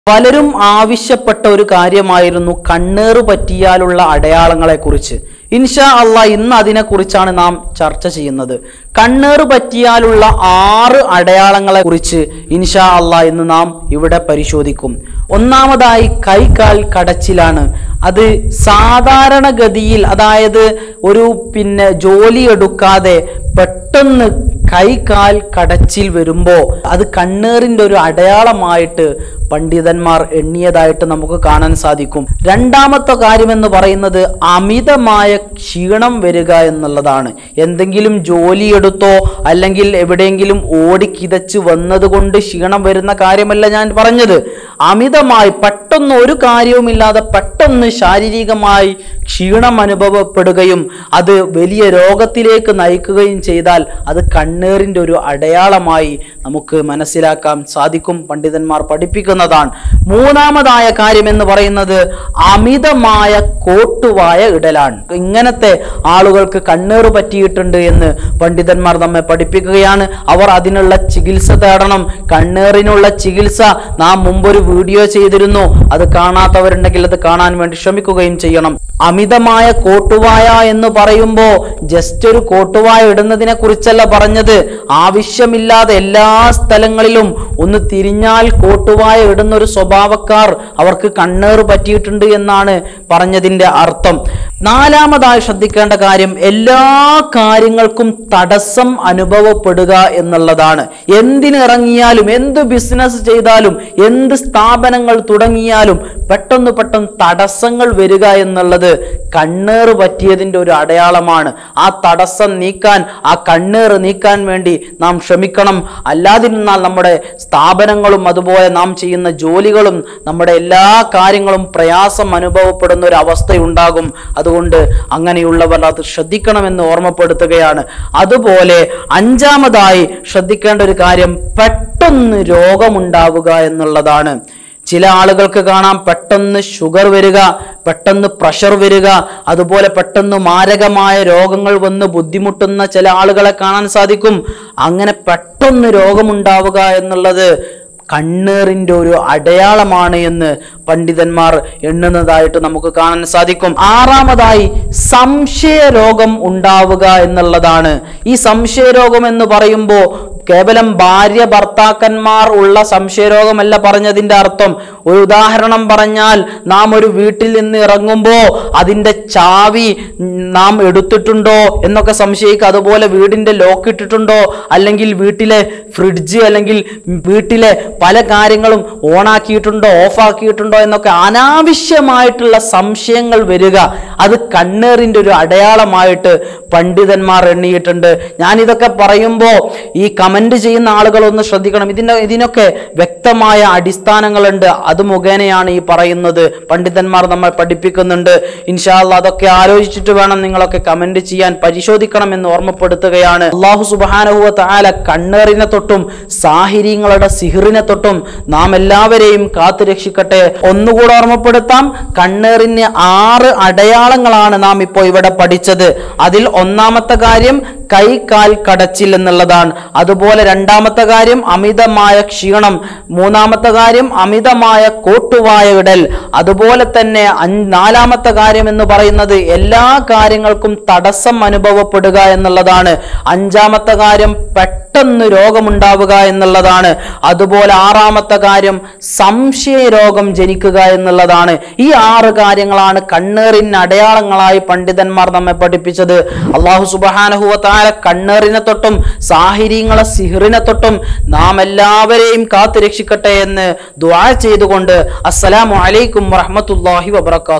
പലരും ആവശ്യപ്പെട്ട ഒരു കാര്യമായിരുന്നു കണ്ണേറ് പറ്റിയാലുള്ള അടയാളങ്ങളെക്കുറിച്ച് ഇൻഷാ അള്ളാ ഇന്ന് അതിനെക്കുറിച്ചാണ് നാം ചർച്ച ചെയ്യുന്നത് കണ്ണേറ് പറ്റിയാലുള്ള ആറ് അടയാളങ്ങളെ കുറിച്ച് ഇൻഷാ അള്ളാ ഇന്ന് നാം ഇവിടെ പരിശോധിക്കും ഒന്നാമതായി കൈകാൽ കടച്ചിലാണ് അത് സാധാരണഗതിയിൽ അതായത് ഒരു പിന്നെ ജോലി എടുക്കാതെ പെട്ടെന്ന് കൈ കാൽ കടച്ചിൽ വരുമ്പോൾ അത് കണ്ണേറിൻ്റെ ഒരു അടയാളമായിട്ട് പണ്ഡിതന്മാർ എണ്ണിയതായിട്ട് നമുക്ക് കാണാൻ സാധിക്കും രണ്ടാമത്തെ കാര്യമെന്ന് പറയുന്നത് അമിതമായ ക്ഷീണം വരിക എന്നുള്ളതാണ് എന്തെങ്കിലും ജോലിയെടുത്തോ അല്ലെങ്കിൽ എവിടെയെങ്കിലും ഓടിക്കിതച്ച് വന്നതുകൊണ്ട് ക്ഷീണം വരുന്ന കാര്യമല്ല ഞാൻ പറഞ്ഞത് അമിതമായി പെട്ടെന്ന് ഒരു കാര്യവുമില്ലാതെ പെട്ടെന്ന് ശാരീരികമായി ക്ഷീണം അനുഭവപ്പെടുകയും അത് വലിയ രോഗത്തിലേക്ക് നയിക്കുകയും ചെയ്താൽ അത് കണ്ണേറിൻ്റെ ഒരു അടയാളമായി നമുക്ക് മനസ്സിലാക്കാൻ സാധിക്കും പണ്ഡിതന്മാർ പഠിപ്പിക്കുന്നതാണ് മൂന്നാമതായ കാര്യം എന്ന് പറയുന്നത് അമിതമായ കോട്ടുവായ ഇടലാണ് ഇങ്ങനത്തെ ആളുകൾക്ക് കണ്ണേറ് പറ്റിയിട്ടുണ്ട് എന്ന് പണ്ഡിതന്മാർ നമ്മെ പഠിപ്പിക്കുകയാണ് അവർ അതിനുള്ള ചികിത്സ തേടണം കണ്ണേറിനുള്ള ചികിത്സ നാം മുമ്പൊരു വീഡിയോ ചെയ്തിരുന്നു അത് കാണാത്തവരുണ്ടെങ്കിൽ അത് കാണാൻ വേണ്ടി ശ്രമിക്കുകയും ചെയ്യണം അമിതമായ കോട്ടുവായ എന്ന് പറയുമ്പോൾ ജസ്റ്റ് ഒരു കോട്ടുവായ ഇടുന്നതിനെ കുറിച്ചല്ല പറഞ്ഞത് ആവശ്യമില്ലാതെ എല്ലാ സ്ഥലങ്ങളിലും ഒന്ന് തിരിഞ്ഞാൽ കോട്ടുവായ ഇടുന്ന ഒരു സ്വഭാവക്കാർ അവർക്ക് കണ്ണേറ് പറ്റിയിട്ടുണ്ട് എന്നാണ് പറഞ്ഞതിന്റെ അർത്ഥം നാലാമതായി ശ്രദ്ധിക്കേണ്ട കാര്യം എല്ലാ കാര്യങ്ങൾക്കും തടസ്സം അനുഭവപ്പെടുക എന്നുള്ളതാണ് എന്തിനിറങ്ങിയാലും എന്ത് ബിസിനസ് ചെയ്താലും എന്ത് സ്ഥാപനങ്ങൾ തുടങ്ങിയാലും പെട്ടെന്ന് പെട്ടെന്ന് തടസ്സങ്ങൾ വരിക എന്നുള്ളത് കണ്ണേറ് പറ്റിയതിൻ്റെ ഒരു അടയാളമാണ് ആ തടസ്സം നീക്കാൻ ആ കണ്ണേറ് നീക്കാൻ വേണ്ടി നാം ശ്രമിക്കണം അല്ലാതിരുന്നാൽ നമ്മുടെ സ്ഥാപനങ്ങളും അതുപോലെ നാം ചെയ്യുന്ന ജോലികളും നമ്മുടെ എല്ലാ കാര്യങ്ങളും പ്രയാസം അനുഭവപ്പെടുന്ന ഒരു അവസ്ഥയുണ്ടാകും അതുകൊണ്ട് അങ്ങനെയുള്ളവർ അത് ശ്രദ്ധിക്കണമെന്ന് ഓർമ്മപ്പെടുത്തുകയാണ് അതുപോലെ അഞ്ചാമതായി ശ്രദ്ധിക്കേണ്ട ഒരു കാര്യം പെട്ടെന്ന് രോഗമുണ്ടാവുക എന്നുള്ളതാണ് ചില ആളുകൾക്ക് കാണാം പെട്ടെന്ന് ഷുഗർ വരിക പെട്ടെന്ന് പ്രഷർ വരിക അതുപോലെ പെട്ടെന്ന് മാരകമായ രോഗങ്ങൾ വന്ന് ബുദ്ധിമുട്ടുന്ന ചില ആളുകളെ കാണാൻ സാധിക്കും അങ്ങനെ പെട്ടെന്ന് രോഗമുണ്ടാവുക എന്നുള്ളത് കണ്ണേറിൻ്റെ ഒരു അടയാളമാണ് എന്ന് പണ്ഡിതന്മാർ എണ്ണുന്നതായിട്ട് നമുക്ക് കാണാൻ സാധിക്കും ആറാമതായി സംശയരോഗം ഉണ്ടാവുക എന്നുള്ളതാണ് ഈ സംശയരോഗം എന്ന് പറയുമ്പോൾ കേവലം ഭാര്യ ഭർത്താക്കന്മാർ ഉള്ള സംശയരോഗമല്ല പറഞ്ഞതിൻ്റെ അർത്ഥം ഒരു ഉദാഹരണം പറഞ്ഞാൽ നാം ഒരു വീട്ടിൽ നിന്ന് ഇറങ്ങുമ്പോൾ അതിൻ്റെ ചാവി നാം എടുത്തിട്ടുണ്ടോ എന്നൊക്കെ സംശയിക്കുക അതുപോലെ വീടിൻ്റെ ലോക്ക് ഇട്ടിട്ടുണ്ടോ അല്ലെങ്കിൽ വീട്ടിലെ ഫ്രിഡ്ജ് അല്ലെങ്കിൽ വീട്ടിലെ പല കാര്യങ്ങളും ഓണാക്കിയിട്ടുണ്ടോ ഓഫാക്കിയിട്ടുണ്ടോ എന്നൊക്കെ അനാവശ്യമായിട്ടുള്ള സംശയങ്ങൾ വരിക അത് കണ്ണേറിൻ്റെ ഒരു അടയാളമായിട്ട് പണ്ഡിതന്മാർ എണ്ണിയിട്ടുണ്ട് ഞാൻ ഇതൊക്കെ പറയുമ്പോൾ ഈ കമന്റ് ചെയ്യുന്ന ആളുകൾ ഒന്ന് ശ്രദ്ധിക്കണം ഇതിൻ്റെ ഇതിനൊക്കെ വ്യക്തമായ അടിസ്ഥാനങ്ങളുണ്ട് അത് മുഖേനയാണ് ഈ പറയുന്നത് പണ്ഡിതന്മാർ നമ്മൾ പഠിപ്പിക്കുന്നുണ്ട് ഇൻഷാല്ല അതൊക്കെ ആലോചിച്ചിട്ട് വേണം നിങ്ങളൊക്കെ കമന്റ് ചെയ്യാൻ പരിശോധിക്കണം എന്ന് ഓർമ്മപ്പെടുത്തുകയാണ് അള്ളാഹു സുബാനഹുവ താല കണ്ണേറിനെ തൊട്ടും സാഹിര്യങ്ങളുടെ സിഹിറിനെ തൊട്ടും നാം എല്ലാവരെയും കാത്തു രക്ഷിക്കട്ടെ ഒന്നുകൂടെ ഓർമ്മപ്പെടുത്താം കണ്ണേറിന് ആറ് അടയാളങ്ങളാണ് നാം ഇപ്പോൾ ഇവിടെ പഠിച്ചത് അതിൽ ഒന്നാമത്തെ കാര്യം കൈ കാൽ കടച്ചിൽ എന്നുള്ളതാണ് അതുപോലെ രണ്ടാമത്തെ കാര്യം അമിതമായ ക്ഷീണം മൂന്നാമത്തെ കാര്യം അമിതമായ കോട്ടുവായ ഇടൽ അതുപോലെ തന്നെ അഞ്ച് നാലാമത്തെ കാര്യം എന്ന് പറയുന്നത് എല്ലാ കാര്യങ്ങൾക്കും തടസ്സം അനുഭവപ്പെടുക എന്നുള്ളതാണ് അഞ്ചാമത്തെ കാര്യം പെട്ടെന്ന് രോഗമുണ്ടാവുക എന്നുള്ളതാണ് അതുപോലെ ആറാമത്തെ കാര്യം സംശയ രോഗം ജനിക്കുക എന്നുള്ളതാണ് ഈ ആറ് കാര്യങ്ങളാണ് കണ്ണേറിന് അടയാളങ്ങളായി പണ്ഡിതന്മാർ നമ്മെ പഠിപ്പിച്ചത് അള്ളാഹു സുബാനഹുവ താര കണ്ണേറിനെ തൊട്ടും സാഹിര്യങ്ങളെ സിഹിറിനെ തൊട്ടും നാം എല്ലാവരെയും കാത്തു രക്ഷിക്കട്ടെ എന്ന് ദുആ ചെയ്തുകൊണ്ട് അസ്സലാമു അലൈക്കും വറഹ്മത്തുള്ളാഹി വബറകാതുഹു